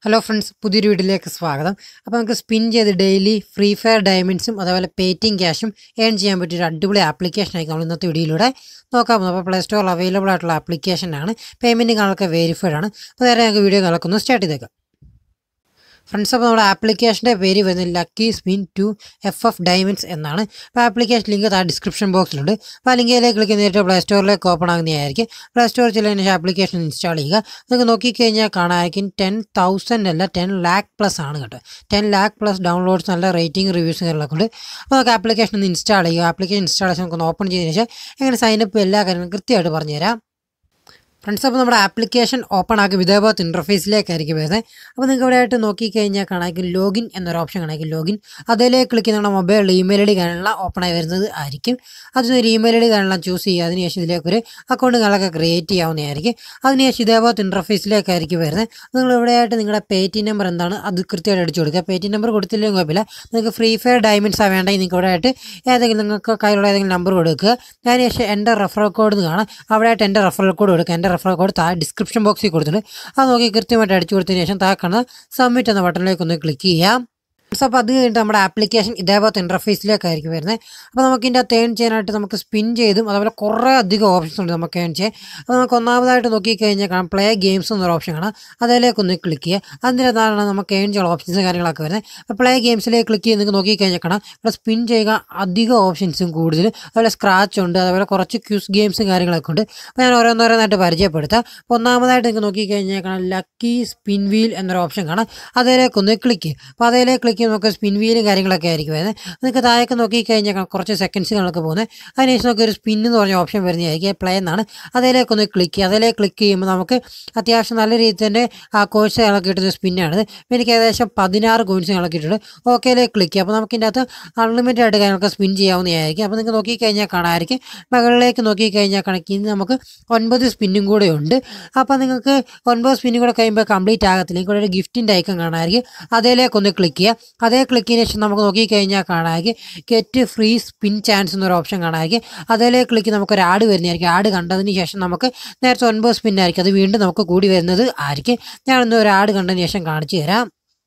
hello friends പുതിയൊരു വീഡിയോയിലേക്ക് സ്വാഗതം അപ്പോൾ നമുക്ക് സ്പിൻ ചെയ്ത് ഡെയിലി ഫ്രീ ഫയർ ഡയമണ്ട്സും അതേപോലെ പേറ്റിംഗ് ക്യാഷും ഏൺ ചെയ്യാൻ പറ്റിയ ഒരു അടിപൊളി ആപ്ലിക്കേഷനായിരിക്കും നമ്മൾ ഇന്നത്തെ വീഡിയോയിലൂടെ നോക്കാൻ പോകുന്നത് അപ്പോൾ പ്ലേ സ്റ്റോറിൽ അവൈലബിൾ ആയിട്ടുള്ള ആപ്ലിക്കേഷനാണ് പേയ്മെൻറ്റ് കാണൊക്കെ വെരിഫൈഡ് ആണ് അപ്പോൾ നേരെ ഞങ്ങൾക്ക് വീഡിയോ നടക്കുന്നു സ്റ്റാർട്ട് ചെയ്തേക്കാം ഫ്രണ്ട്സ് അപ്പോൾ നമ്മുടെ ആപ്ലിക്കേഷൻ്റെ പേര് വരുന്നത് lucky spin to F F diamonds എന്നാണ് അപ്പോൾ ആപ്ലിക്കേഷൻ ലിങ്ക് താഴെ ഡിസ്ക്രിപ്ഷൻ ബോക്സിലുണ്ട് അപ്പോൾ ആ ലിങ്കിലേക്ക് ക്ലിക്ക് നേരിട്ട് പ്ലേ സ്റ്റോറിലേക്ക് ഓപ്പൺ ആകുന്നതായിരിക്കും പ്ലേ സ്റ്റോറിൽ ചെല്ലുന്നതിന് ശേഷം ആപ്ലിക്കേഷൻ ഇൻസ്റ്റാൾ ചെയ്യുക നിങ്ങൾക്ക് നോക്കിക്കഴിഞ്ഞാൽ കാണാമായിരിക്കും ടെൻ തൗസൻഡ് അല്ല ടെൻ ലാക്ക് പ്ലസ് ആണ് കേട്ടോ ടെൻ ലാക്ക് പ്ലസ് ഡൗൺലോഡ്സ് നല്ല റേറ്റിംഗ് റിവ്യൂസ് കാര്യങ്ങളൊക്കെ ഉണ്ട് അപ്പോൾ നമുക്ക് ആപ്ലിക്കേഷൻ ഒന്ന് ഇൻസ്റ്റാൾ ചെയ്യുക ആപ്ലിക്കേഷൻ ഇൻസ്റ്റാളേഷൻ നമുക്ക് ഒന്ന് ഓപ്പൺ ചെയ്തതിന് ശേഷം എങ്ങനെ സൈനപ്പ് എല്ലാ കാര്യങ്ങളും കൃത്യമായിട്ട് പറഞ്ഞുതരാം ഫ്രണ്ട്സ് അപ്പോൾ നമ്മുടെ ആപ്ലിക്കേഷൻ ഓപ്പൺ ആക്കും ഇതേപോലത്തെ ഇൻ്റർഫേസിലേക്കായിരിക്കും വരുന്നത് അപ്പോൾ നിങ്ങൾക്ക് ഇവിടെ ആയിട്ട് നോക്കിക്കഴിഞ്ഞാൽ കാണാമെങ്കിൽ ലോഗിൻ എന്നൊരു ഓപ്ഷൻ കാണാമെങ്കിൽ ലോഗിൻ അതിലേക്ക് ക്ലിക്ക് നമ്മുടെ മൊബൈലിൽ ഇമെയിൽ ഐ ഡി കാണാനുള്ള ഓപ്പൺ ആയി വരുന്നത് ആയിരിക്കും അതിനൊരു ഇമെയിൽ ഐ ഡി കാണാൻ ചൂസ് ചെയ്യുക അതിനുശേഷം ഇതിലേക്കൊരു അക്കൗണ്ട് കാര്യങ്ങളൊക്കെ ക്രിയേറ്റ് ചെയ്യാവുന്നതായിരിക്കും അതിനുശേഷം ഇതേപോലത്തെ ഇൻ്റർഫേസിലേക്കായിരിക്കും വരുന്നത് നിങ്ങൾ ഇവിടെ ആയിട്ട് നിങ്ങളുടെ പേ ടി നമ്പർ എന്താണ് അത് കൃത്യമായിട്ട് അടിച്ചു കൊടുക്കുക പേ ടി നമ്പർ കൊടുത്തില്ലെങ്കിൽ കുഴപ്പമില്ല നിങ്ങൾക്ക് ഫ്രീ ഫയർ ഡയമണ്ട്സ് ആ വേണ്ടെങ്കിൽ നിങ്ങൾക്ക് ഇവിടെ ആയിട്ട് ഏതെങ്കിലും നിങ്ങൾക്ക് കയ്യിലുള്ള ഏതെങ്കിലും നമ്പർ കൊടുക്കുക അതിനുശേഷം എൻ്റെ റെഫറൽ കോഡ് എന്ന് കാണാം അവിടെ ആയിട്ട് എൻ്റെ റെഫറൽ കോഡ് കൊടുക്കുക എൻ്റെ റെഫറൽ കോഡ് താഴെ ഡിസ്ക്രിപ്ഷൻ ബോക്സിൽ കൊടുത്തിട്ടുണ്ട് അത് നോക്കി കൃത്യമായിട്ട് അടിച്ചു കൊടുത്തതിന് ശേഷം താഴെ കാണുന്ന സബ്മിറ്റ് എന്ന ബട്ടണിലേക്ക് ഒന്ന് ക്ലിക്ക് ചെയ്യാം അപ്പോൾ അത് കഴിഞ്ഞിട്ട് നമ്മുടെ ആപ്ലിക്കേഷൻ ഇതേപോലത്തെ ഇൻ്റർഫേസിലേക്കായിരിക്കും വരുന്നത് അപ്പോൾ നമുക്ക് ഇതിൻ്റെ അകത്ത് ഏൺ ചെയ്യാനായിട്ട് നമുക്ക് സ്പിൻ ചെയ്തും അതുപോലെ കുറേ അധികം ഓപ്ഷൻസ് ഉണ്ട് നമുക്ക് ഏൺ ചെയ്യാൻ അപ്പോൾ നമുക്ക് ഒന്നാമതായിട്ട് നോക്കിക്കഴിഞ്ഞാൽ കാണാം പ്ലേ ഗെയിംസ് എന്നൊരു ഓപ്ഷൻ കാണാം അതിലേക്ക് ഒന്ന് ക്ലിക്ക് ചെയ്യുക അതിൻ്റെ അതാണ് നമുക്ക് ഏൺ ചെയ്യാനുള്ള ഓപ്ഷൻസ് കാര്യങ്ങളൊക്കെ വരുന്നത് അപ്പോൾ പ്ലേ ഗെയിംസിലേക്ക് ക്ലിക്ക് ചെയ്ത് നിങ്ങൾക്ക് നോക്കിക്കഴിഞ്ഞാൽ കാണാം ഇവിടെ സ്പിൻ ചെയ്യുക അധികം ഓപ്ഷൻസും കൂടുതൽ അതുപോലെ സ്ക്രാച്ച് ഉണ്ട് അതുപോലെ കുറച്ച് ക്യൂസ് ഗെയിംസും കാര്യങ്ങളൊക്കെ ഉണ്ട് അപ്പോൾ ഞാൻ ഓരോന്നോരോന്നായിട്ട് പരിചയപ്പെടുത്താം അപ്പോൾ ഒന്നാമതായിട്ട് നിങ്ങൾക്ക് നോക്കിക്കഴിഞ്ഞാൽ കാണാം ലക്കി സ്പിൻ വീൽ എന്നൊരു ഓപ്ഷൻ കാണാം അതിലേക്ക് ഒന്ന് ക്ലിക്ക് ചെയ്യും അപ്പോൾ അതിലേക്ക് ക്ലിക്ക് ചെയ്യുമ്പോൾ നമുക്ക് സ്പിൻ വീലും കാര്യങ്ങളൊക്കെ ആയിരിക്കും വരുന്നത് നിങ്ങൾക്ക് താഴേക്ക് നോക്കിക്കഴിഞ്ഞാൽ കാണാം കുറച്ച് സെക്കൻഡ്സുകളൊക്കെ പോകുന്നത് അതിനുശേഷം നമുക്ക് ഒരു സ്പിൻ എന്ന് പറഞ്ഞ ഓപ്ഷൻ വരുന്നതായിരിക്കും പ്ലേ എന്നാണ് അതിലേക്ക് ഒന്ന് ക്ലിക്ക് ചെയ്യുക അതിലേക്ക് ക്ലിക്ക് ചെയ്യുമ്പോൾ നമുക്ക് അത്യാവശ്യം നല്ല രീതിയിൽ തന്നെ ആ കോഴ്സ് ഞങ്ങൾക്ക് കിട്ടുന്ന സ്പിന്നാണിത് എനിക്ക് ഏകദേശം പതിനാറ് കോയിൻസ് ഞങ്ങൾക്ക് കിട്ടുന്നുണ്ട് ഓക്കേയിലേക്ക് ക്ലിക്ക് ചെയ്യുക അപ്പോൾ നമുക്ക് ഇതിൻ്റെ അകത്ത് അൺലിമിറ്റഡ് ആയിട്ട് കാര്യങ്ങളൊക്കെ സ്പിൻ ചെയ്യാവുന്നതായിരിക്കും അപ്പോൾ നിങ്ങൾക്ക് നോക്കിക്കഴിഞ്ഞാൽ കാണാമായിരിക്കും മുകളിലേക്ക് നോക്കിക്കഴിഞ്ഞാൽ കണക്ക് ഇന്ന് നമുക്ക് ഒൻപത് സ്പിന്നും കൂടെ ഉണ്ട് അപ്പോൾ നിങ്ങൾക്ക് ഒൻപത് സ്പിന്നും കൂടെ കഴിയുമ്പോൾ കംപ്ലീറ്റ് ആകത്തില്ല ഇവിടെ ഒരു ഗിഫ്റ്റിൻ്റെ ഐക്കൺ കാണാമായിരിക്കും അതിലേക്ക് ഒന്ന് ക്ലിക്ക് ചെയ്യുക അതേ ക്ലിക്കിന് ശേഷം നമുക്ക് നോക്കിക്കഴിഞ്ഞാൽ കാണാമായിരിക്കും ഗെറ്റ് ഫ്രീ സ്പിൻ ചാൻസ് എന്നൊരു ഓപ്ഷൻ കാണാമായിരിക്കും അതിലേക്ക് ക്ലിക്ക് നമുക്കൊരു ആഡ് വരുന്നതായിരിക്കും ആഡ് കണ്ടതിന് ശേഷം നമുക്ക് നേരത്തെ ഒൻപത് സ്പിൻ ആയിരിക്കും അത് വീണ്ടും നമുക്ക് കൂടി വരുന്നത് ആയിരിക്കും ഞാനൊന്ന് ഒരു ആഡ് കണ്ടതിന് ശേഷം കാണിച്ചു തരാം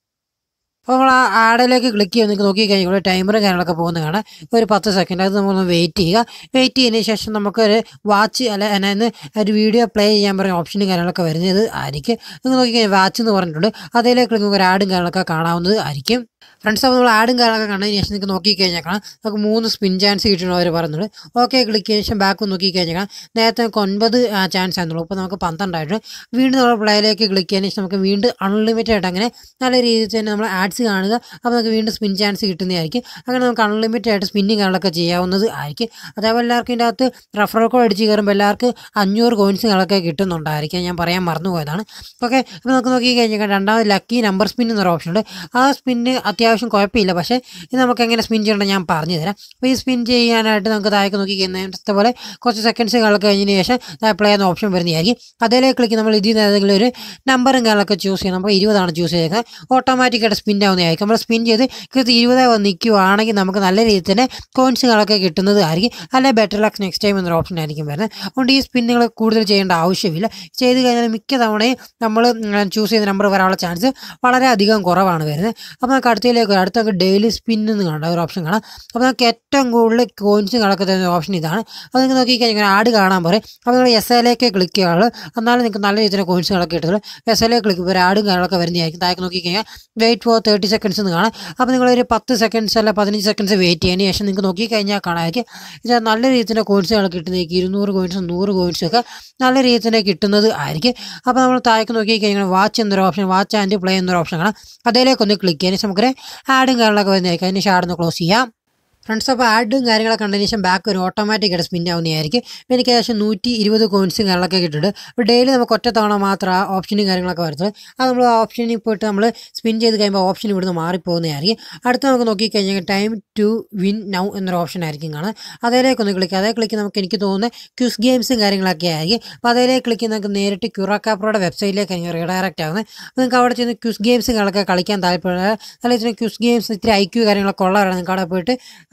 അപ്പോൾ നമ്മൾ ആ ആഡിലേക്ക് ക്ലിക്ക് ചെയ്ത് നിങ്ങൾക്ക് നോക്കി കഴിഞ്ഞാൽ ഇവിടെ ടൈമറും കാര്യങ്ങളൊക്കെ പോകുന്നത് കാണാം ഒരു പത്ത് സെക്കൻഡ് അത് നമ്മളൊന്ന് വെയിറ്റ് ചെയ്യുക വെയിറ്റ് ചെയ്തതിന് ശേഷം നമുക്കൊരു വാച്ച് അല്ല അതിനകത്ത് ഒരു വീഡിയോ പ്ലേ ചെയ്യാൻ പറയുന്ന ഓപ്ഷനും കാര്യങ്ങളൊക്കെ വരുന്നത് ആയിരിക്കും നിങ്ങൾ നോക്കിക്കഴിഞ്ഞാൽ വാച്ച് എന്ന് പറഞ്ഞിട്ടുണ്ട് അതിലേക്ക് നിങ്ങൾക്ക് ഒരു ആഡും കാര്യങ്ങളൊക്കെ കാണാവുന്നത് ആയിരിക്കും ഫ്രണ്ട്സ് അപ്പോൾ നമ്മൾ ആഡും കാര്യങ്ങളൊക്കെ കണ്ടതിന് ശേഷം നിങ്ങൾക്ക് നോക്കിക്കഴിഞ്ഞാൽ കാണാം നമുക്ക് മൂന്ന് സ്പിൻ ചാൻസ് കിട്ടണവർ പറയുന്നുണ്ട് ഓക്കെ ക്ലിക്ക് ചെയ്തതിന് ശേഷം ബാക്ക് നോക്കിക്കഴിഞ്ഞാൽ കാണാം നേരത്തെ നമുക്ക് ഒൻപത് ചാൻസ് ആയിരുന്നുള്ളൂ ഇപ്പോൾ നമുക്ക് പന്ത്രണ്ടായിട്ട് വീണ്ടും നമ്മൾ പ്ലേയിലേക്ക് ക്ലിക്ക് ചെയ്തതിന് ശേഷം നമുക്ക് വീണ്ടും അൺലിമിറ്റഡ് ആയിട്ട് അങ്ങനെ നല്ല രീതിയിൽ തന്നെ നമ്മൾ ആഡ്സ് കാണുക അപ്പോൾ നമുക്ക് വീണ്ടും സ്പിൻ ചാൻസ് കിട്ടുന്നതായിരിക്കും അങ്ങനെ നമുക്ക് അൺലിമിറ്റഡ് ആയിട്ട് സ്പിന്നിങ് കാര്യങ്ങളൊക്കെ ചെയ്യാവുന്നത് ആയിരിക്കും അതേപോലെ എല്ലാവർക്കും ഇതിൻ്റെ അകത്ത് റഫറൽ കോഡ് അടിച്ച് കയറുമ്പോൾ എല്ലാവർക്കും അഞ്ഞൂറ് കോയിൻസ് കാര്യങ്ങളൊക്കെ കിട്ടുന്നുണ്ടായിരിക്കും ഞാൻ പറയാൻ മറന്നുപോയതാണ് ഓക്കെ അപ്പോൾ നമുക്ക് നോക്കി കഴിഞ്ഞാൽ രണ്ടാമത് ലക്കി നമ്പർ സ്പിൻ എന്നൊരു ഓപ്ഷൻ ഉണ്ട് ആ സ്പിന്ന് അത്യാവശ്യം കുഴപ്പമില്ല പക്ഷേ ഇത് നമുക്ക് എങ്ങനെ സ്പിൻ ചെയ്യണം ഞാൻ പറഞ്ഞു തരാം അപ്പോൾ ഈ സ്പിൻ ചെയ്യാനായിട്ട് നമുക്ക് താഴേക്ക് നോക്കി നേരത്തെ പോലെ കുറച്ച് സെക്കൻഡ്സ് കാര്യങ്ങളൊക്കെ കഴിഞ്ഞതിന് ശേഷം പ്ലേ എന്ന ഓപ്ഷൻ വരുന്നതായിരിക്കും അതിലേക്ക് ക്ലിക്ക് നമ്മൾ ഇതിൽ നിന്ന് ഏതെങ്കിലും ഒരു നമ്പറും കാര്യങ്ങളൊക്കെ ചൂസ് ചെയ്യണം അപ്പോൾ ഇരുപതാണ് ചൂസ് ചെയ്തേക്കുന്നത് ഓട്ടോമാറ്റിക്കായിട്ട് സ്പിൻ ആവുന്നതായിരിക്കും നമ്മൾ സ്പിൻ ചെയ്ത് കൃത്യം ഇരുപതായി വന്ന് നിൽക്കുവാണെങ്കിൽ നമുക്ക് നല്ല രീതിയിൽ തന്നെ കോയിൻസുകളൊക്കെ കിട്ടുന്നത് ആയിരിക്കും അല്ലെങ്കിൽ ബെറ്റർ ലക്സ് നെക്സ്റ്റ് ടൈം എന്നൊരു ഓപ്ഷൻ ആയിരിക്കും വരുന്നത് അതുകൊണ്ട് ഈ സ്പിന്നുകൾ കൂടുതൽ ചെയ്യേണ്ട ആവശ്യമില്ല ചെയ്ത് കഴിഞ്ഞാൽ മിക്ക തവണയും നമ്മൾ ചൂസ് ചെയ്ത നമ്പർ വരാനുള്ള ചാൻസ് വളരെ അധികം കുറവാണ് വരുന്നത് അപ്പോൾ നമുക്ക് അടുത്തതിലേക്ക് അടുത്ത നമുക്ക് ഡെയിലി സ്പിൻ എന്ന് കാണാം ഒരു ഓപ്ഷൻ കാണാം അപ്പോൾ നമുക്ക് ഏറ്റവും കൂടുതൽ കോയിൻസ് കണക്ക് തരുന്ന ഓപ്ഷൻ ഇതാണ് അപ്പോൾ നിങ്ങൾക്ക് നോക്കിക്കഴിഞ്ഞാൽ ആഡ് കാണാൻ പറയും അപ്പോൾ നിങ്ങൾ എസ് എയിലേക്ക് ക്ലിക്ക് ചെയ്യാനുള്ളൂ എന്നാലും നിങ്ങൾക്ക് നല്ല രീതിയിൽ കോയിൻസ് കണക്ക് കിട്ടുള്ളൂ എസ് എയിലേക്ക് ക്ലിക്ക് ഒരു ആഡും കാര്യങ്ങളൊക്കെ വരുന്നതായിരിക്കും താഴേക്ക് നോക്കിക്കഴിഞ്ഞാൽ വെയിറ്റ് ഫോർ തേർട്ടി സെക്കൻഡ്സ് എന്ന് കാണാം അപ്പോൾ നിങ്ങളൊരു പത്ത് സെക്കൻഡ്സ് അല്ല പതിനഞ്ച് സെക്കൻഡ്സ് വെയിറ്റ് ചെയ്തതിന് ശേഷം നിങ്ങൾക്ക് നോക്കിക്കഴിഞ്ഞാൽ കാണാമായിരിക്കും ഇത് നല്ല രീതിയിൽ കോയിൻസുകൾ കിട്ടുന്നതായിരിക്കും ഇരുന്നൂറ് കോയിൻസും നൂറ് കോയിൻസും ഒക്കെ നല്ല രീതിയിൽ തന്നെ കിട്ടുന്നത് ആയിരിക്കും അപ്പോൾ നമ്മൾ താഴേക്ക് നോക്കിക്കഴിഞ്ഞാൽ വാച്ച് എന്നൊരു ഓപ്ഷൻ വാച്ച് ആൻഡ് പ്ലേ എന്നൊരു ഓപ്ഷൻ കാണാം അതിലേക്ക് ഒന്ന് ക്ലിക്ക് ചെയ്യാൻ നമുക്കൊരു ആഡും കാര്യങ്ങളൊക്കെ വരുന്നതായിരിക്കും അതിന് ശേഷം ആഡൊന്ന് ക്ലോസ് ചെയ്യാം ഫ്രണ്ട്സ് അപ്പോൾ ആഡും കാര്യങ്ങളൊക്കെ കണ്ടതിന് ശേഷം ബാക്ക് ഒരു ഓട്ടോമാറ്റിക് ആയിട്ട് സ്പിൻ ആവുന്നതായിരിക്കും അപ്പോൾ എനിക്ക് ഏകദേശം നൂറ്റി ഇരുപത് കോയിൻസും കാര്യങ്ങളൊക്കെ കിട്ടുന്നുണ്ട് അപ്പോൾ ഡെയിലി നമുക്ക് ഒറ്റ തവണ മാത്രം ആ ഓപ്ഷനും കാര്യങ്ങളൊക്കെ വരുന്നത് അത് നമ്മൾ ആ ഓപ്ഷനിൽ പോയിട്ട് നമ്മൾ സ്പിൻ ചെയ്ത് കഴിയുമ്പോൾ ഓപ്ഷൻ ഇവിടുന്ന് മാറിപ്പോകുന്നതായിരിക്കും അടുത്ത് നമുക്ക് നോക്കിക്കഴിഞ്ഞാൽ ടൈം ടു വിൻ നൗ എന്നൊരു ഓപ്ഷൻ ആയിരിക്കും കാണാം അതിലേക്ക് ഒന്ന് ക്ലിക്ക് അതേ ക്ലിക്ക് നമുക്ക് എനിക്ക് തോന്നുന്ന ക്യൂസ് ഗെയിംസും കാര്യങ്ങളൊക്കെ ആയിരിക്കും അപ്പോൾ അതിലേക്ക് ക്ലിക്ക് നമുക്ക് നേരിട്ട് ക്യൂറാക്കാപ്രോയുടെ വെബ്സൈറ്റിലേക്ക് ആയിരിക്കും റീഡയറക്റ്റ് ആകുന്നത് അപ്പോൾ നിങ്ങൾക്ക് അവിടെ ചെന്ന് ക്യൂസ് ഗെയിംസുകളൊക്കെ കളിക്കാൻ താല്പര്യം അല്ലെങ്കിൽ ക്യൂസ് ഗെയിംസ് ഇത്തിരി ഐക്യൂ കാര്യങ്ങളൊക്കെ ഉള്ളവരാണ് നിങ്ങൾക്ക് അവിടെ പോയിട്ട്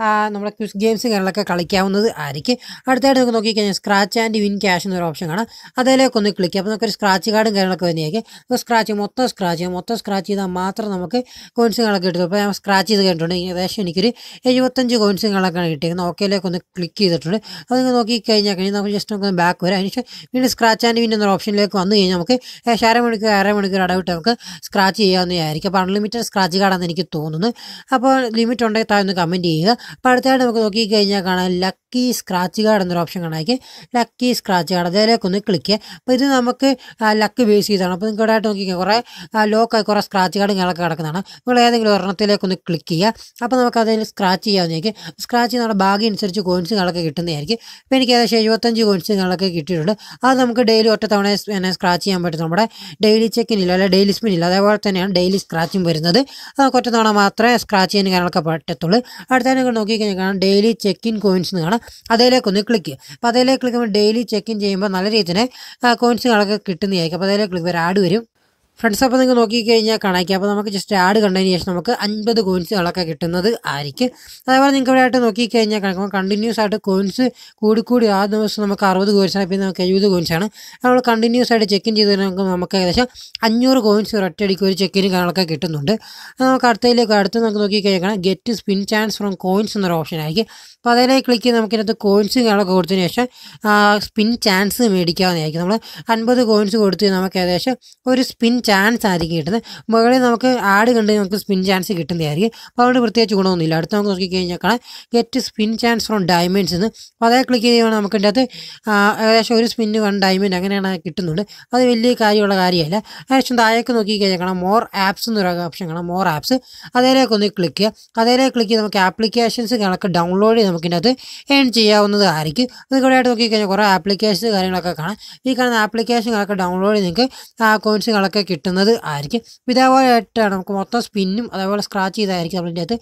ആ, നമ്മുടെ ക്വിസ് ഗെയിംസ് കാര്യങ്ങളൊക്കെ കളിക്കാവുന്നത് ആയിരിക്കും അടുത്തായിട്ട് നമുക്ക് നോക്കിക്കഴിഞ്ഞാൽ സ്ക്രാച്ച് ആൻഡ് വിൻ ക്യാഷ് എന്നൊരു ഓപ്ഷൻ കാണാം അതിലേക്ക് ഒന്ന് ക്ലിക്ക് അപ്പോൾ നമുക്കൊരു സ്ക്രാച്ച് കാർഡും കാര്യങ്ങളൊക്കെ വരുന്നതായിരിക്കും അപ്പോൾ സ്ക്രാച്ച് മൊത്തം സ്ക്രാച്ച് ചെയ്യാം മൊത്തം സ്ക്രാച്ച് ചെയ്താൽ മാത്രം നമുക്ക് കോയിൻസ് കാര്യങ്ങളൊക്കെ കിട്ടും അപ്പോൾ ഞാൻ സ്ക്രാച്ച് ചെയ്ത് കഴിഞ്ഞിട്ടുണ്ട് ഏകദേശം എനിക്കൊരു എഴുപത്തഞ്ച് കോയിൻസ് കാര്യങ്ങളൊക്കെയാണ് കിട്ടിയിരിക്കുന്നത് ഓക്കേലേക്ക് ഒന്ന് ക്ലിക്ക് ചെയ്തിട്ടുണ്ട് അത് നിങ്ങൾ നോക്കി കഴിഞ്ഞാൽ കഴിഞ്ഞാൽ നമുക്ക് ജസ്റ്റ് നമുക്ക് ബാക്ക് വരാം അതിനുശേഷം വീണ്ടും സ്ക്രാച്ച് ആൻഡ് വിൻ എന്നൊരു ഓപ്ഷനിലേക്ക് വന്നു കഴിഞ്ഞാൽ നമുക്ക് ഏകദേശം അര മണിക്കൂർ അര മണിക്കൂർ ഇടവിട്ട് നമുക്ക് സ്ക്രാച്ച് ചെയ്യാവുന്നതായിരിക്കും അപ്പോൾ അൺലിമിറ്റഡ് സ്ക്രാച്ച് കാർഡാണെന്ന് എനിക്ക് തോന്നുന്നു അപ്പോൾ ലിമിറ്റ് ഉണ്ടെങ്കിൽ താഴെ ഒന്ന് കമൻറ്റ് ചെയ്യുക അപ്പോൾ അടുത്തായിട്ട് നമുക്ക് നോക്കിക്കഴിഞ്ഞാൽ കാണാം ലക്കി സ്ക്രാച്ച് കാർഡ് എന്നൊരു ഓപ്ഷൻ കാണാമായിരിക്കും ലക്കി സ്ക്രാച്ച് കാർഡ് അതിലേക്ക് ഒന്ന് ക്ലിക്ക് ചെയ്യുക അപ്പോൾ ഇത് നമുക്ക് ലക്ക് ബേസ് ചെയ്താണ് അപ്പോൾ നിങ്ങൾക്ക് ഇവിടെ നോക്കിക്കാൻ കുറേ ലോക്കായി കുറേ സ്ക്രാച്ച് കാർഡ് ഞങ്ങളൊക്കെ കിടക്കുന്നതാണ് നിങ്ങൾ ഏതെങ്കിലും ഒരെണ്ണത്തിലേക്ക് ഒന്ന് ക്ലിക്ക് ചെയ്യുക അപ്പോൾ നമുക്ക് അതിൽ സ്ക്രാച്ച് ചെയ്യാവുന്നതായിരിക്കും സ്ക്രാച്ച് ചെയ്യുന്ന നമ്മുടെ ഭാഗ്യം അനുസരിച്ച് കോയിൻസ് ഞങ്ങളൊക്കെ കിട്ടുന്നതായിരിക്കും ഇപ്പോൾ എനിക്ക് ഏകദേശം എഴുപത്തഞ്ച് കോയിൻസ് ഞങ്ങളൊക്കെ കിട്ടിയിട്ടുണ്ട് അത് നമുക്ക് ഡെയിലി ഒറ്റ തവണ എന്നെ സ്ക്രാച്ച് ചെയ്യാൻ പറ്റും നമ്മുടെ ഡെയിലി ചെക്കിനില്ല അല്ലെ ഡെയിലി സ്പിന്നില്ല അതേപോലെ തന്നെയാണ് ഡെയിലി സ്ക്രാച്ചും വരുന്നത് അത് നമുക്ക് ഒറ്റ തവണ മാത്രമേ സ്ക്രാച്ച് ചെയ്യാൻ കാര്യങ്ങളൊക്കെ പറ്റത്തുള്ളൂ അടുത്ത നിങ്ങൾ നോക്കിക്കഴിഞ്ഞാൽ കാണാം ഡെയിലി ചെക്ക് ഇൻ കോയിൻസ് എന്ന് കാണാം അതിലേക്ക് ഒന്ന് ക്ലിക്ക് ചെയ്യുക അപ്പോൾ അതിലേക്ക് ക്ലിക്ക് ചെയ്യുമ്പോൾ ഡെയിലി ചെക്ക് ഇൻ ചെയ്യുമ്പോൾ നല്ല രീതിയിൽ തന്നെ കോയിൻസുകളൊക്കെ കിട്ടുന്നതായിരിക്കും അപ്പോൾ അതിലേക്ക് ക്ലിക്ക് ഒരു ആഡ് വരും ഫ്രണ്ട്സ് അപ്പോൾ നിങ്ങൾ നോക്കിക്കഴിഞ്ഞാൽ കണക്കി അപ്പോൾ നമുക്ക് ജസ്റ്റ് ആഡ് കണ്ടതിന് ശേഷം നമുക്ക് അൻപത് കോയിൻസുകളൊക്കെ കിട്ടുന്നത് ആയിരിക്കും അതേപോലെ നിങ്ങൾക്ക് ഇവിടെ ആയിട്ട് നോക്കിക്കഴിഞ്ഞാൽ കണക്കുമ്പോൾ കണ്ടിന്യൂസ് ആയിട്ട് കോയിൻസ് കൂടി കൂടി ആ ദിവസം നമുക്ക് അറുപത് കോയിൻസാണ് പിന്നെ നമുക്ക് എഴുപത് കോയിൻസാണ് നമ്മൾ കണ്ടിന്യൂസ് ആയിട്ട് ചെക്ക് ഇൻ ചെയ്ത് നമുക്ക് നമുക്ക് ഏകദേശം അഞ്ഞൂറ് കോയിൻസ് ഒരൊറ്റയടിക്ക് ഒരു ചെക്കിന് കാര്യങ്ങളൊക്കെ കിട്ടുന്നുണ്ട് അത് നമുക്ക് അടുത്തതിലേക്ക് അടുത്ത് നമുക്ക് നോക്കിക്കഴിഞ്ഞാൽ get spin chance from coins എന്നൊരു ഓപ്ഷൻ ആയിരിക്കും അപ്പോൾ അതിലേക്ക് ക്ലിക്ക് ചെയ്ത് നമുക്കിതിനകത്ത് കോയിൻസും കാര്യങ്ങളൊക്കെ കൊടുത്തതിന് ശേഷം സ്പിൻ ചാൻസ് മേടിക്കാവുന്നതായിരിക്കും നമ്മൾ അൻപത് കോയിൻസ് കൊടുത്ത് നമുക്ക് ഏകദേശം ഒരു സ്പിൻ ചാൻസ് ആയിരിക്കും കിട്ടുന്നത് മുകളിൽ നമുക്ക് ആഡ് കണ്ട് നമുക്ക് സ്പിൻ ചാൻസ് കിട്ടുന്നതായിരിക്കും അപ്പോൾ അതുകൊണ്ട് പ്രത്യേകിച്ച് ഗുണമൊന്നുമില്ല അടുത്ത് നമുക്ക് നോക്കിക്കഴിഞ്ഞാൽ കാണാം get spin chance from diamonds എന്ന് അപ്പോൾ അതേ ക്ലിക്ക് ചെയ്യുമ്പോൾ നമുക്ക് ഇതിൻ്റെ അകത്ത് ആ, ഏകദേശം ഒരു സ്പിന്ന് വൺ ഡയമണ്ട് അങ്ങനെയാണ് കിട്ടുന്നുണ്ട് അത് വലിയ കാര്യമുള്ള കാര്യമല്ല അതിനുശേഷം താഴേക്ക് നോക്കിക്കഴിഞ്ഞാൽ കാണാം മോർ ആപ്സ് എന്നൊരു ഓപ്ഷൻ കാണാം മോർ ആപ്സ് അതിലേക്ക് ഒന്ന് ക്ലിക്ക് ചെയ്യുക അതിലേക്ക് ക്ലിക്ക് ചെയ്ത് നമുക്ക് ആപ്ലിക്കേഷൻസ് കണക്ക് ഡൗൺലോഡ് ചെയ്ത് നമുക്ക് ഇതിനകത്ത് ഏൺ ചെയ്യാവുന്നതായിരിക്കും അത് കൂടെ ആയിട്ട് നോക്കിക്കഴിഞ്ഞാൽ കുറേ ആപ്ലിക്കേഷൻസ് കാര്യങ്ങളൊക്കെ കാണാം ഈ കാണുന്ന ആപ്ലിക്കേഷനുകളൊക്കെ ഡൗൺലോഡ് ചെയ്ത് നിങ്ങൾക്ക് ആ കോയിൻസുകളൊക്കെ കിട്ടുന്നത് ആയിരിക്കും ഇതേപോലെ ആയിട്ടാണ് നമുക്ക് മൊത്തം സ്പിന്നും അതേപോലെ സ്ക്രാച്ച് ചെയ്തായിരിക്കും നമ്മളിൻ്റെ അകത്ത്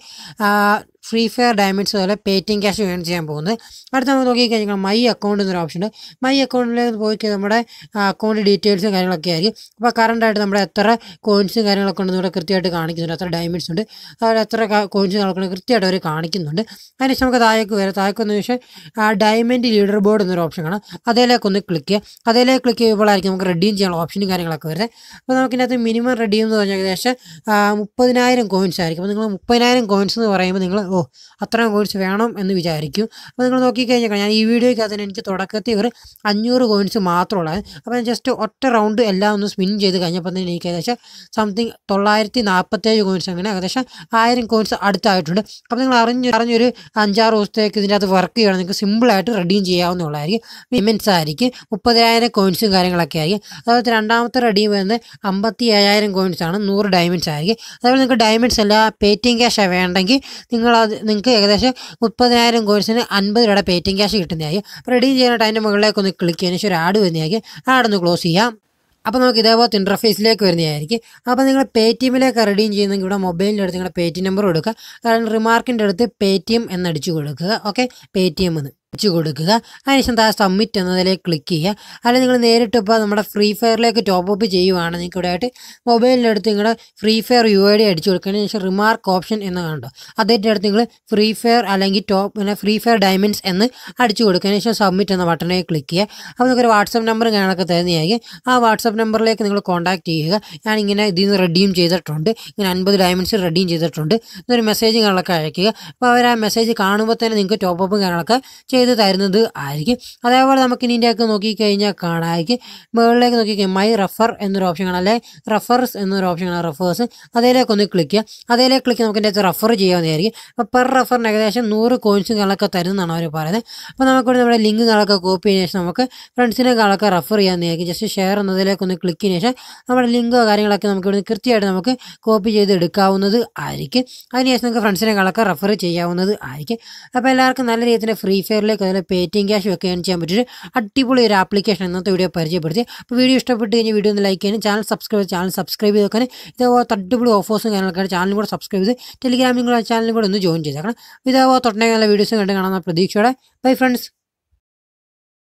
ഫ്രീ ഫയർ ഡയമണ്ട്സ് അതുപോലെ പേറ്റിംഗ് ക്യാഷ് ഏൺ ചെയ്യാൻ പോകുന്നത് അടുത്ത നമുക്ക് നോക്കിക്കഴിഞ്ഞാൽ മൈ അക്കൗണ്ട് എന്നൊരു ഓപ്ഷൻ ഉണ്ട് മൈ അക്കൗണ്ടിലേക്ക് പോയി കഴിഞ്ഞാൽ നമ്മുടെ അക്കൗണ്ട് ഡീറ്റെയിൽസും കാര്യങ്ങളൊക്കെ ആയിരിക്കും അപ്പോൾ കറണ്ടായിട്ട് നമ്മുടെ എത്ര കോയിൻസും കാര്യങ്ങളൊക്കെ ഉണ്ടെന്ന് ഇവിടെ കൃത്യമായിട്ട് കാണിക്കുന്നുണ്ട് എത്ര ഡയമണ്ട്സ് ഉണ്ട് അതുപോലെ എത്ര കോയിൻസ് നടക്കുന്നത് കൃത്യമായിട്ട് അവർ കാണിക്കുന്നുണ്ട് അതിനുശേഷം നമുക്ക് താഴേക്ക് വരാം താഴേക്ക് വന്നതിന് ശേഷം ആ ഡയമണ്ട് ലീഡർ ബോർഡ് എന്നൊരു ഓപ്ഷൻ കാണാം അതിലേക്ക് ഒന്ന് ക്ലിക്ക് ചെയ്യുക അതിലേക്ക് ക്ലിക്ക് ചെയ്യുമ്പോഴായിരിക്കും നമുക്ക് റെഡീം ചെയ്യാനുള്ള ഓപ്ഷനും കാര്യങ്ങളൊക്കെ വരുന്നത് അപ്പോൾ നമുക്കിതിനകത്ത് മിനിമം റെഡീം എന്ന് പറഞ്ഞാൽ ഏകദേശം ആ, മുപ്പതിനായിരം കോയിൻസ് ആയിരിക്കും അപ്പോൾ നിങ്ങൾ മുപ്പതിനായിരം കോയിൻസ് എന്ന് പറയുമ്പോൾ നിങ്ങൾ ഓ അത്രയും കോയിൻസ് വേണം എന്ന് വിചാരിക്കും അപ്പോൾ നിങ്ങൾ നോക്കിക്കഴിഞ്ഞാൽ ഞാൻ ഈ വീഡിയോയ്ക്ക് അതിന് എനിക്ക് തുടക്കത്തിൽ ഒരു അഞ്ഞൂറ് കോയിൻസ് മാത്രമുള്ളായിരുന്നു അപ്പോൾ ഞാൻ ജസ്റ്റ് ഒറ്റ റൗണ്ട് എല്ലാം ഒന്ന് സ്പിൻ ചെയ്ത് കഴിഞ്ഞപ്പോൾ തന്നെ എനിക്ക് ഏകദേശം സംതിങ് തൊള്ളായിരത്തി നാൽപ്പത്തേഴ് കോയിൻസ് അങ്ങനെ ഏകദേശം ആയിരം കോയിൻസ് അടുത്തായിട്ടുണ്ട് അപ്പോൾ നിങ്ങൾ അറിഞ്ഞ് അറിഞ്ഞൊരു അഞ്ചാറ് ദിവസത്തേക്ക് ഇതിൻ്റെ അകത്ത് വർക്ക് ചെയ്യണം നിങ്ങൾക്ക് സിമ്പിളായിട്ട് റെഡീം ചെയ്യാവുന്നതായിരിക്കും പേയ്മെൻറ്റ്സ് ആയിരിക്കും മുപ്പതിനായിരം കോയിൻസും കാര്യങ്ങളൊക്കെ ആയിരിക്കും അതുപോലെ രണ്ടാമത്തെ റെഡീം വരുന്നത് അമ്പത്തി ഏഴായിരം കോയിൻസ് ആണ് നൂറ് ഡയമണ്ട്സ് ആയിരിക്കും അതുപോലെ നിങ്ങൾക്ക് ഡയമണ്ട്സ് അല്ല പേറ്റിംഗ് ക്യാഷ് വേണ്ടെങ്കിൽ നിങ്ങളത് നിങ്ങൾക്ക് ഏകദേശം മുപ്പതിനായിരം കോയിൻസിന് അൻപത് രൂപയുടെ പേറ്റിംഗ് ക്യാഷ് കിട്ടുന്നതായിരിക്കും അപ്പോൾ റെഡീം ചെയ്യാനായിട്ട് അതിൻ്റെ മുകളിലേക്ക് ഒന്ന് ക്ലിക്ക് ചെയ്യുന്ന ശേഷം ഒരു ആഡ് വരുന്നതായിരിക്കും ആഡ് ഒന്ന് ക്ലോസ് ചെയ്യാം അപ്പോൾ നമുക്ക് ഇതേപോലത്തെ ഇൻ്റർഫേസിലേക്ക് വരുന്നതായിരിക്കും അപ്പോൾ നിങ്ങൾ പേ ടി എമ്മിലേക്ക് റെഡീം ചെയ്യുന്നെങ്കിൽ ഇവിടെ മൊബൈലിൻ്റെ അടുത്ത് നിങ്ങളുടെ പേ ടി നമ്പർ കൊടുക്കുക കാരണം റിമാർക്കിൻ്റെ അടുത്ത് പേ ടി എം എന്നടിച്ചു കൊടുക്കുക ഓക്കെ പേ ടി എം എന്ന് വെച്ച് കൊടുക്കുക അതിനുശേഷം താഴെ സബ്മിറ്റ് എന്നതിലേക്ക് ക്ലിക്ക് ചെയ്യുക അല്ലെങ്കിൽ നിങ്ങൾ നേരിട്ട് ഇപ്പോൾ നമ്മുടെ ഫ്രീ ഫയറിലേക്ക് ടോപ്പ് അപ്പ് ചെയ്യുവാണ് നിങ്ങൾക്ക് ഇവിടെ ആയിട്ട് മൊബൈലിൻ്റെ അടുത്ത് നിങ്ങളുടെ free fire U I D അടിച്ചു കൊടുക്കുന്നതിന് ശേഷം റിമാർക്ക് ഓപ്ഷൻ എന്ന് കണ്ടോ അതിൻ്റെ അടുത്ത് നിങ്ങൾ ഫ്രീ ഫയർ അല്ലെങ്കിൽ ടോപ്പ് പിന്നെ ഫ്രീ ഫയർ ഡയമണ്ട്സ് എന്ന് അടിച്ചു കൊടുക്കുന്നതിന് ശേഷം സബ്മിറ്റ് എന്ന ബട്ടണിൽ ക്ലിക്ക് ചെയ്യുക അപ്പോൾ നിങ്ങൾക്ക് ഒരു വാട്സപ്പ് നമ്പർ ഞാനൊക്കെ തരുന്നതായിരിക്കും ആ വാട്സപ്പ് നമ്പറിലേക്ക് നിങ്ങൾ കോൺടാക്ട് ചെയ്യുക ഞാൻ ഇങ്ങനെ ഇതിൽ നിന്ന് റെഡീം ചെയ്തിട്ടുണ്ട് ഇങ്ങനെ അൻപത് ഡയമണ്ട്സ് റെഡീം ചെയ്തിട്ടുണ്ട് എന്നൊരു മെസ്സേജ് കാര്യങ്ങളൊക്കെ അയക്കുക അപ്പോൾ അവർ ആ മെസ്സേജ് കാണുമ്പോൾ തന്നെ നിങ്ങൾക്ക് ടോപ്പ് അപ്പും കാര്യങ്ങളൊക്കെ ചെയ്ത് തരുന്നത് ആയിരിക്കും അതേപോലെ നമുക്ക് ഇതിൻ്റെയൊക്കെ നോക്കിക്കഴിഞ്ഞാൽ കാണാമായിരിക്കും മുകളിലേക്ക് നോക്കിക്കഴിഞ്ഞാൽ മൈ റെഫർ എന്നൊരു ഓപ്ഷൻ കാണാം അല്ലെ റെഫേഴ്സ് എന്നൊരു ഓപ്ഷൻ കാണാം റെഫേഴ്സ് അതിലേക്ക് ഒന്ന് ക്ലിക്ക് ചെയ്യുക അതിലേക്ക് ക്ലിക്ക് നമുക്ക് ഇതിൻ്റെ അകത്ത് റെഫർ ചെയ്യാവുന്നതായിരിക്കും അപ്പോൾ പെർ റെഫറിന് ഏകദേശം നൂറ് കോയിൻസും കാര്യങ്ങളൊക്കെ തരുന്നതാണ് അവർ പറയുന്നത് അപ്പോൾ നമുക്കിവിടെ നമ്മുടെ ലിങ്ക് കാര്യങ്ങളൊക്കെ കോപ്പി ചെയ്തതിന് ശേഷം നമുക്ക് ഫ്രണ്ട്സിനെ കാര്യങ്ങളൊക്കെ റെഫർ ചെയ്യാവുന്നതായിരിക്കും ജസ്റ്റ് ഷെയർ എന്നതിലേക്ക് ഒന്ന് ക്ലിക്ക് ചെയ്തതിന് ശേഷം നമ്മുടെ ലിങ്കോ കാര്യങ്ങളൊക്കെ നമുക്ക് ഇവിടെ കൃത്യമായിട്ട് നമുക്ക് കോപ്പി ചെയ്ത് എടുക്കാവുന്നത് ആയിരിക്കും അതിനുശേഷം നിങ്ങൾക്ക് ഫ്രണ്ട്സിനെ കളൊക്കെ റെഫർ ചെയ്യാവുന്നത് ആയിരിക്കും അപ്പോൾ എല്ലാവർക്കും നല്ല രീതിയിൽ ഫ്രീ ഫയറിലേക്ക് അതുപോലെ പേറ്റിംഗ് ക്യാഷ് ഒക്കെ earn ചെയ്യാൻ പറ്റിയൊരു അടിപൊളി ഒരു ആപ്ലിക്കേഷൻ ഇന്നത്തെ വീഡിയോ പരിചയപ്പെടുത്തി അപ്പോൾ വീഡിയോ ഇഷ്ടപ്പെട്ട് കഴിഞ്ഞാൽ വീഡിയോ ഒന്ന് ലൈക്ക് ചെയ്യാനും ചാനൽ സബ്സ്ക്രൈബ് ചാനൽ സബ്സ്ക്രൈബ് ചെയ്ത് വെക്കാനും ഇതേപോലെ അടിപൊളി ഓഫേഴ്സും കാര്യങ്ങളൊക്കെ ചാനലും കൂടെ സബ്സ്ക്രൈബ് ചെയ്ത് ടെലിഗ്രാമിലും കൂടെ ചാനലും കൂടെ ഒന്ന് ജോയിൻ ചെയ്തേക്കണം ഇതേപോലെ തൊട്ടേ നല്ല വീഡിയോസും കണ്ട് കാണാവുന്ന പ്രതീക്ഷയോടെ ബൈ ഫ്രണ്ട്സ്